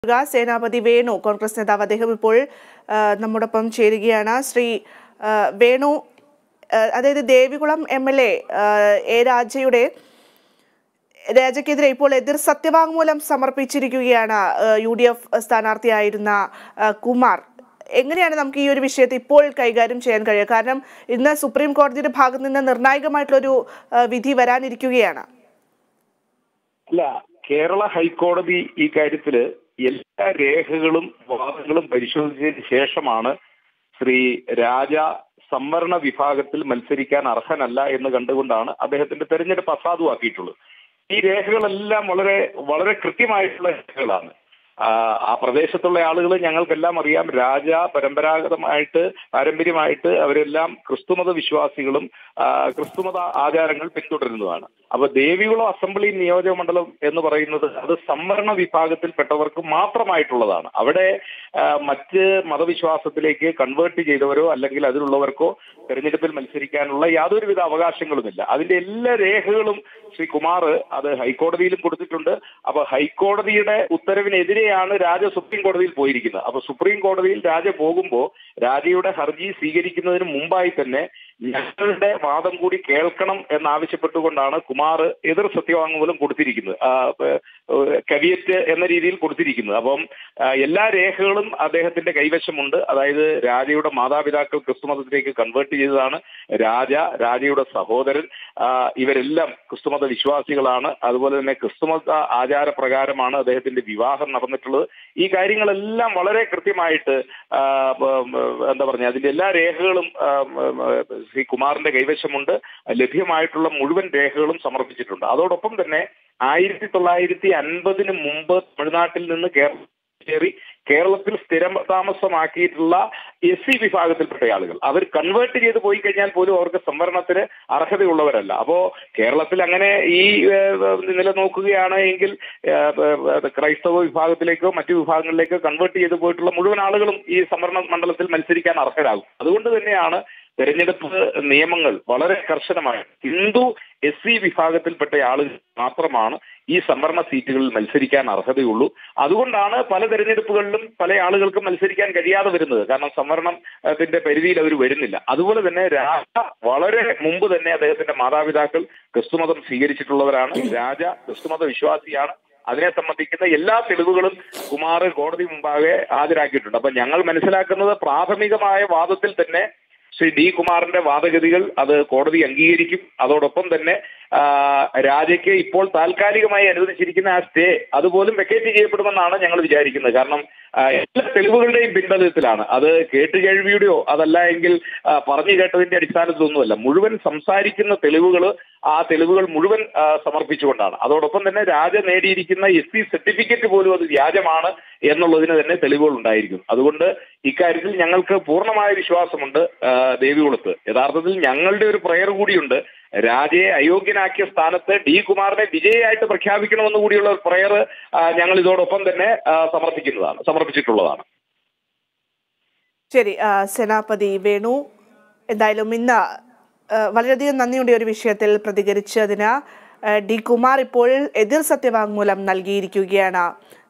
സേനാപതി വേണു കോൺഗ്രസ് നേതാവ് അദ്ദേഹം ഇപ്പോൾ ആ, നമ്മോടൊപ്പം ചേരുകയാണ് ശ്രീ ആ, വേണു ആ, അതായത് Devikulam M L A A രാജയുടെ രാജയ്ക്കെതിരെ ഇപ്പോൾ എതിർ സത്യവാങ്മൂലം സമർപ്പിച്ചിരിക്കുകയാണ് ആ, യു ഡി എഫ് സ്ഥാനാർത്ഥിയായിരുന്ന ആ, കുമാർ എങ്ങനെയാണ് നമുക്ക് ഈ ഒരു വിഷയത്തെ ഇപ്പോൾ കൈകാര്യം ചെയ്യാൻ കഴിയുക കാരണം ഇന്ന് സുപ്രീം കോടതിയുടെ ഭാഗത്ത് നിന്ന് നിർണായകമായിട്ടുള്ളൊരു ആ, വിധി വരാനിരിക്കുകയാണ് അല്ല കേരള ഹൈക്കോടതി ഈ കാര്യത്തില് എല്ലാ രേഖകളും വാദങ്ങളും പരിശോധിച്ചതിന് ശേഷമാണ് ശ്രീ രാജ സംവരണ വിഭാഗത്തിൽ മത്സരിക്കാൻ അർഹനല്ല എന്ന് കണ്ടുകൊണ്ടാണ് അദ്ദേഹത്തിന്റെ തെരഞ്ഞെടുപ്പ് അസാധുവാക്കിയിട്ടുള്ളത് ഈ രേഖകളെല്ലാം വളരെ വളരെ കൃത്യമായിട്ടുള്ള രേഖകളാണ് ആ, ആ പ്രദേശത്തുള്ള ആളുകൾ ഞങ്ങൾക്കെല്ലാം അറിയാം രാജ പരമ്പരാഗതമായിട്ട് പാരമ്പര്യമായിട്ട് അവരെല്ലാം ക്രിസ്തുമത വിശ്വാസികളും ആ, ക്രിസ്തുമത ആചാരങ്ങൾ പിന്തുടരുന്നതാണ് അപ്പൊ ദേവികുളം അസംബ്ലി നിയോജക മണ്ഡലം എന്ന് പറയുന്നത് അത് സംവരണ വിഭാഗത്തിൽപ്പെട്ടവർക്ക് മാത്രമായിട്ടുള്ളതാണ് അവിടെ ആ, മറ്റ് മതവിശ്വാസത്തിലേക്ക് കൺവേർട്ട് ചെയ്തവരോ അല്ലെങ്കിൽ അതിലുള്ളവർക്കോ തെരഞ്ഞെടുപ്പിൽ മത്സരിക്കാനുള്ള യാതൊരുവിധ അവകാശങ്ങളുമില്ല അതിന്റെ എല്ലാ രേഖകളും ശ്രീ കുമാർ അത് ഹൈക്കോടതിയിലും കൊടുത്തിട്ടുണ്ട് അപ്പൊ ഹൈക്കോടതിയുടെ ഉത്തരവിനെതിരെയാണ് രാജ സുപ്രീം കോടതിയിൽ പോയിരിക്കുന്നത് അപ്പൊ സുപ്രീം കോടതിയിൽ രാജ പോകുമ്പോൾ രാജയുടെ ഹർജി സ്വീകരിക്കുന്നതിന് മുമ്പായി തന്നെ ഞങ്ങളുടെ വാദം കൂടി കേൾക്കണം എന്നാവശ്യപ്പെട്ടുകൊണ്ടാണ് കുമാർ എതിർ സത്യവാങ്മൂലം കൊടുത്തിരിക്കുന്നത് ആ, ഏഹ്, കവിയറ്റ് എന്ന രീതിയിൽ കൊടുത്തിരിക്കുന്നത് അപ്പം ആ, എല്ലാ രേഖകളും അദ്ദേഹത്തിന്റെ കൈവശമുണ്ട് അതായത് രാജയുടെ മാതാപിതാക്കൾ ക്രിസ്തുമതത്തിലേക്ക് കൺവേർട്ട് ചെയ്തതാണ് രാജ രാജയുടെ സഹോദരൻ ആ, ഇവരെല്ലാം ക്രിസ്തുമത വിശ്വാസികളാണ് അതുപോലെ തന്നെ ക്രിസ്തുമത ആചാരപ്രകാരമാണ് അദ്ദേഹത്തിന്റെ വിവാഹം നടന്നിട്ടുള്ളത് ഈ കാര്യങ്ങളെല്ലാം വളരെ കൃത്യമായിട്ട് ആ, ഉം, എന്താ പറഞ്ഞ അതിന്റെ എല്ലാ രേഖകളും ആ, ഉം, ശ്രീ കുമാറിന്റെ കൈവശമുണ്ട് ലഭ്യമായിട്ടുള്ള മുഴുവൻ രേഖകളും സമർപ്പിച്ചിട്ടുണ്ട് അതോടൊപ്പം തന്നെ ആയിരത്തി തൊള്ളായിരത്തി അൻപതിന് മുമ്പ് തമിഴ്നാട്ടിൽ നിന്ന് കേരളം കയറി കേരളത്തിൽ സ്ഥിരം താമസമാക്കിയിട്ടുള്ള എസ് സി വിഭാഗത്തിൽപ്പെട്ട ആളുകൾ അവർ കൺവേർട്ട് ചെയ്ത് പോയി കഴിഞ്ഞാൽ പോലും അവർക്ക് സംവരണത്തിന് അർഹതയുള്ളവരല്ല അപ്പോ കേരളത്തിൽ അങ്ങനെ ഈ ഏഹ്, നില നോക്കുകയാണ് എങ്കിൽ ഏഹ്, ഏഹ്, ക്രൈസ്തവ വിഭാഗത്തിലേക്കോ മറ്റു വിഭാഗങ്ങളിലേക്കോ കൺവേർട്ട് ചെയ്ത് പോയിട്ടുള്ള മുഴുവൻ ആളുകളും ഈ സംവരണ മണ്ഡലത്തിൽ മത്സരിക്കാൻ അർഹരാകും അതുകൊണ്ട് തന്നെയാണ് തെരഞ്ഞെടുപ്പ് നിയമങ്ങൾ വളരെ കർശനമായി ഹിന്ദു എസ് സി വിഭാഗത്തിൽപ്പെട്ട ആളുകൾ മാത്രമാണ് ഈ സംവരണ സീറ്റുകളിൽ മത്സരിക്കാൻ അർഹതയുള്ളൂ അതുകൊണ്ടാണ് പല തെരഞ്ഞെടുപ്പുകളിലും പല ആളുകൾക്കും മത്സരിക്കാൻ കഴിയാതെ വരുന്നത് കാരണം സംവരണത്തിന്റെ പരിധിയിൽ അവർ വരുന്നില്ല അതുപോലെ തന്നെ രാജ വളരെ മുമ്പ് തന്നെ അദ്ദേഹത്തിന്റെ മാതാപിതാക്കൾ ക്രിസ്തുമതം സ്വീകരിച്ചിട്ടുള്ളവരാണ് രാജ ക്രിസ്തുമത വിശ്വാസിയാണ് അതിനെ സംബന്ധിക്കുന്ന എല്ലാ തെളിവുകളും കുമാർ കോടതി മുമ്പാകെ ഹാജരാക്കിയിട്ടുണ്ട് അപ്പൊ ഞങ്ങൾ മനസ്സിലാക്കുന്നത് പ്രാഥമികമായ വാദത്തിൽ തന്നെ ശ്രീ ഡി കുമാറിന്റെ വാദഗതികൾ അത് കോടതി അംഗീകരിക്കും അതോടൊപ്പം തന്നെ ആ, രാജയ്ക്ക് ഇപ്പോൾ താൽക്കാലികമായി അനുവദിച്ചിരിക്കുന്ന ആ സ്റ്റേ അതുപോലും വെക്കേറ്റ് ചെയ്യപ്പെടുമെന്നാണ് ഞങ്ങൾ വിചാരിക്കുന്നത് കാരണം ആ, എല്ലാ തെളിവുകളുടെയും പിൻബലത്തിലാണ് അത് കേട്ടുകേഴ്വിയുടെയോ അതല്ല എങ്കിൽ ആ, പറഞ്ഞു കേട്ടതിന്റെ അടിസ്ഥാനത്തിലൊന്നുമല്ല മുഴുവൻ സംസാരിക്കുന്ന തെളിവുകൾ ആ തെളിവുകൾ മുഴുവൻ ആ, സമർപ്പിച്ചുകൊണ്ടാണ് അതോടൊപ്പം തന്നെ രാജ നേടിയിരിക്കുന്ന എസ് സി സർട്ടിഫിക്കറ്റ് പോലും അത് വ്യാജമാണ് എന്നുള്ളതിന് തന്നെ തെളിവുകൾ ഉണ്ടായിരിക്കും അതുകൊണ്ട് ഇക്കാര്യത്തിൽ ഞങ്ങൾക്ക് പൂർണ്ണമായ വിശ്വാസമുണ്ട് ആ, ദേവികുളത്ത് യഥാർത്ഥത്തിൽ ഞങ്ങളുടെ ഒരു പ്രയർ കൂടിയുണ്ട് രാജയെ അയോഗ്യനാക്കിയ സ്ഥാനത്ത് ഡി കുമാറിനെ വിജയിയായിട്ട് പ്രഖ്യാപിക്കണമെന്ന് കൂടിയുള്ള ഒരു പ്രയർ ഞങ്ങൾ ഇതോടൊപ്പം തന്നെ ആ, സമർപ്പിക്കുന്നതാണ് സമർപ്പിച്ചിട്ടുള്ളതാണ് ശരി ആ, സെനാപതി വേണു എന്തായാലും ഇന്ന് ആ, വളരെയധികം നന്ദിയുണ്ട് ഈ ഒരു വിഷയത്തിൽ പ്രതികരിച്ചതിന് ആ, ഡി കുമാർ ഇപ്പോൾ എതിർ സത്യവാങ്മൂലം നൽകിയിരിക്കുകയാണ്